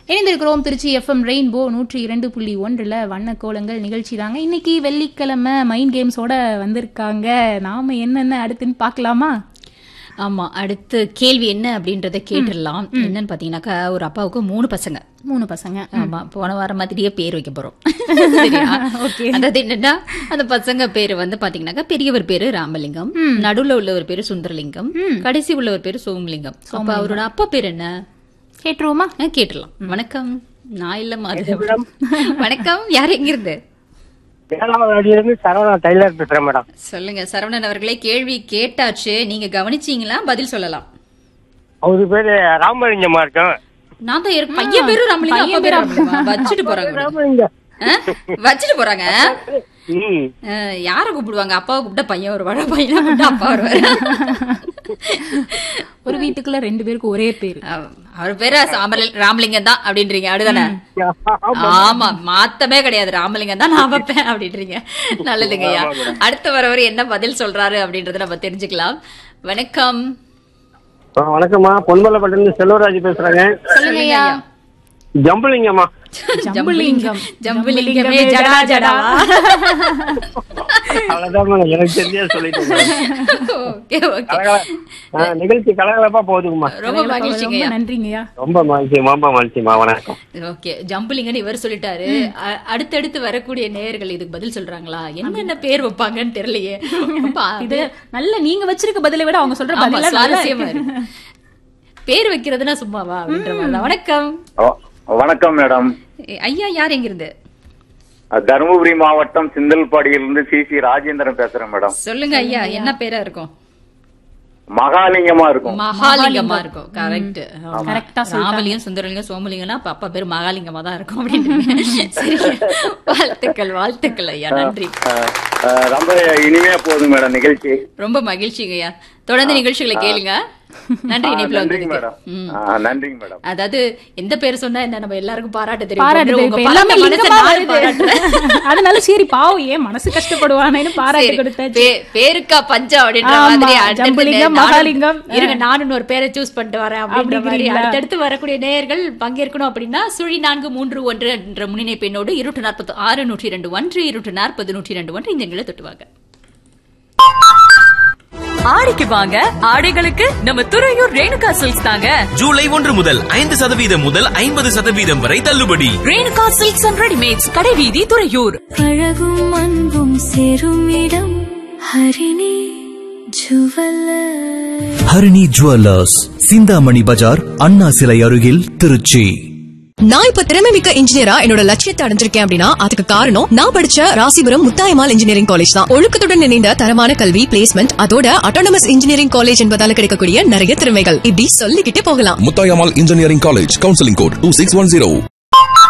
இணைந்திருக்கிறோம் Trichy FM rainbow நூற்றி இரண்டு புள்ளி ஒன்றில் வண்ண கோலங்கள் நிகழ்ச்சி தாங்க இன்னைக்கு வெள்ளிக்கிழமை மைண்ட் கேம்ஸோட வந்திருக்காங்க நாம என்னென்ன அடுத்துன்னு பார்க்கலாமா ஆமா அடுத்து கேள்வி என்ன அப்படின்றத கேட்டுடலாம் என்னன்னு பாத்தீங்கன்னாக்கா ஒரு அப்பாவுக்கு மூணு பசங்க மூணு பசங்க ஆமா போன வாரம் மாதிரியே பேர் வைக்க போறோம் சரியா? அதாவது என்னன்னா அந்த பசங்க பேரு வந்து பாத்தீங்கன்னாக்கா பெரியவர் பேரு ராமலிங்கம் நடுவுல உள்ளவர் பேரு சுந்தரலிங்கம் கடைசி உள்ளவர் பேரு சோமலிங்கம் அப்ப அவரோட அப்பா பேர் என்ன கேட்டுருவோமா ஆ, கேட்டுடலாம் வணக்கம் நான் இல்ல மாதிரி வணக்கம் யார் எங்க இருந்து ஏழாவது அடியிலிருந்து சரவணா டைலர் பேசுறேன் மேடம் சொல்லுங்க சரவணன் அவர்களே கேள்வி கேட்டாச்சு நீங்க கவனிச்சீங்களா பதில் சொல்லலாம் அவரு பேரு ராமலிங்கம்மா இருக்கும் நான் தான் இருக்கு பையன் பேரும் ராமலிங்கம் அப்பா பேரும் ராமலிங்கமா? வச்சுட்டு போறாங்க பாருங்க. ராமலிங்கம் ஆ? வச்சுட்டு போறாங்க ம் ஆ, யார கூப்பிடுவாங்க அப்பாவை கூப்பிட்டா பையன் வருவாரு பையனை கூப்பிட்டா அப்பா வருவாரு ஒரு வீட்டுக்குள்ள ரெண்டு பேருக்கு ஒரே பேரு அவ- அவர் பேரு சாமரல் ராமலிங்கம் தான் அப்படின்றீங்க அப்படிதானே ஆமா மாத்தமே கிடையாது ராமலிங்கம் தான் நான் வைப்பேன் அப்படின்றீங்க நல்லதுங்கய்யா அடுத்து வரவர் என்ன பதில் சொல்றாரு அப்படின்றத நம்ம தெரிஞ்சுக்கலாம் வணக்கம் ஆ, வணக்கம்மா பொன்மலைப்பட்டிலிருந்து செல்வராஜ் பேசுறேங்க சொல்லுங்கய்யா ஜம்புலிங்கம்மா ஜம்புலிங்கம் ஜம்புலிங்கமே ஜடா ஜடா அவ்வளவுதான் மேடம் எனக்கு தெரிஞ்சே சொல்லிட்டேன் ஓகே ஓகே கலகல- ஆ, நிகழ்ச்சி கலகலப்பா போகுதுங்கம்மா ரொம்ப மகிழ்ச்சிங்கய்யா ரொம்ப நன்றிங்கய்யா ரொம்ப மகிழ்ச்சி ரொம்ப மகிழ்ச்சிமா வணக்கம் ஓகே ஜம்புலிங்கன்னு இவர் சொல்லிட்டாரு அ- அடுத்தடுத்து வரக்கூடிய நேயர்கள் இதுக்கு பதில் சொல்றாங்களா என்னென்ன பேர் வைப்பாங்கன்னு தெரியலையே ரொம்ப இது நல்ல நீங்க வச்சிருக்க பதிலை விட அவங்க சொல்ற ஆமா, பதில நல்லா சுவாரஸ்யமா இருக்கு. இருக்கு பேர் வைக்கிறதுனா சும்மாவா அப்படின்ற மாதிரி தான். வணக்கம் ஓ, வணக்கம் மேடம் ஏ, ஐயா யார் எங்கிருந்து தருமபுரி மாவட்டம் சிந்தல்பாடியிலிருந்து சி சி ராஜேந்திரன் பேசுறேன் மேடம் சொல்லுங்க ஐயா என்ன பேரா இருக்கும் மகாலிங்கமா இருக்கும் மகாலிங்கமா இருக்கும் கரெக்ட் கரெக்டா ராமலிங்கம் சுந்தரலிங்கம் சோமலிங்கம்னா அப்ப அப்பா பேர் மகாலிங்கமா தான் இருக்கும் அப்படின்னு சரி வாழ்த்துக்கள் வாழ்த்துக்கள் ஐயா நன்றி அஹ், அஹ், ரொம்ப இனிமையா போகுது மேடம் நிகழ்ச்சி ரொம்ப மகிழ்ச்சிங்க ஐயா தொடர்ந்து நிகழ்ச்சிகளை கேளுங்க நன்றி ஆ, இணைப்புல நன்றிங்க வந்ததுக்கு மேடம் ம். ஆ, நன்றிங்க மேடம் அதாவது எந்த பேர் சொன்னா என்ன நம்ம எல்லாருக்கும் பாராட்ட பாராட்டு தெரியும் இப்ப உங்க எல்லாமே பாராட்ட மனசை லிங்கமா நானும் வருது. பாராட்டுறேன். அதனால சரி பாவம் ஏன் மனசு கஷ்டப்படுவானேன்னு பாராட்டு சரி, கொடுத்தாச்சு பே- பேருக்கா பஞ்சம் அப்படின்ற ஆமா, மாதிரி அடுத்தடுத்து ஜம்புலிங்கம், நானும் மகாலிங்கம். இருங்க நானும் ஒரு பேரை சூஸ் பண்ணிட்டு வரேன் அப்படின்ற மாதிரி அப்படிங்கிறீங்களா? அடுத்தடுத்து வரக்கூடிய நேயர்கள் பங்கேற்கணும் அப்படின்னா சுழி நான்கு மூன்று ஒன்று என்ற முன்னிணைப்பெண்ணோடு இருட்டு நாற்பது ஆறு நூற்றி ரெண்டு ஒன்று இருட்டு நாற்பது நூற்றி ரெண்டு ஒன்று இந்த எண்களை தொட்டுவாங்க ஆடிக்கு வாங்க ஆடைகளுக்கு நம்ம துறையூர் ரேணுகா சில்க்ஸ் தாங்க ஜூலை ஒன்று முதல் ஐந்து சதவீதம் முதல் ஐம்பது சதவீதம் வரை தள்ளுபடி ரேணுகா சில்க்ஸ் அண்ட் ரெடிமேட்ஸ் கடைவீதி துறையூர் அழகும் அன்பும் சேரும் இடம் ஹரிணி ஜுவல்லர் ஹரிணி ஜுவல்லர்ஸ் சிந்தாமணி பஜார் அண்ணா சிலை அருகில் திருச்சி நான் இப்ப திறமை மிக்க இன்ஜினியரா என்னோட லட்சியத்தை அடைஞ்சிருக்கேன் அப்படின்னா அதுக்கு காரணம் நான் படிச்ச ராசிபுரம் முத்தாயமால் இன்ஜினியரிங் காலேஜ் தான் ஒழுக்கத்துடன் இணைந்த தரமான கல்வி பிளேஸ்மெண்ட் அதோட அட்டானமஸ் இன்ஜினியரிங் காலேஜ் என்பதால கிடைக்கக்கூடிய நிறைய திறமைகள் இப்படி சொல்லிக்கிட்டே போகலாம் Muthayammal engineering college counselling code two six one zero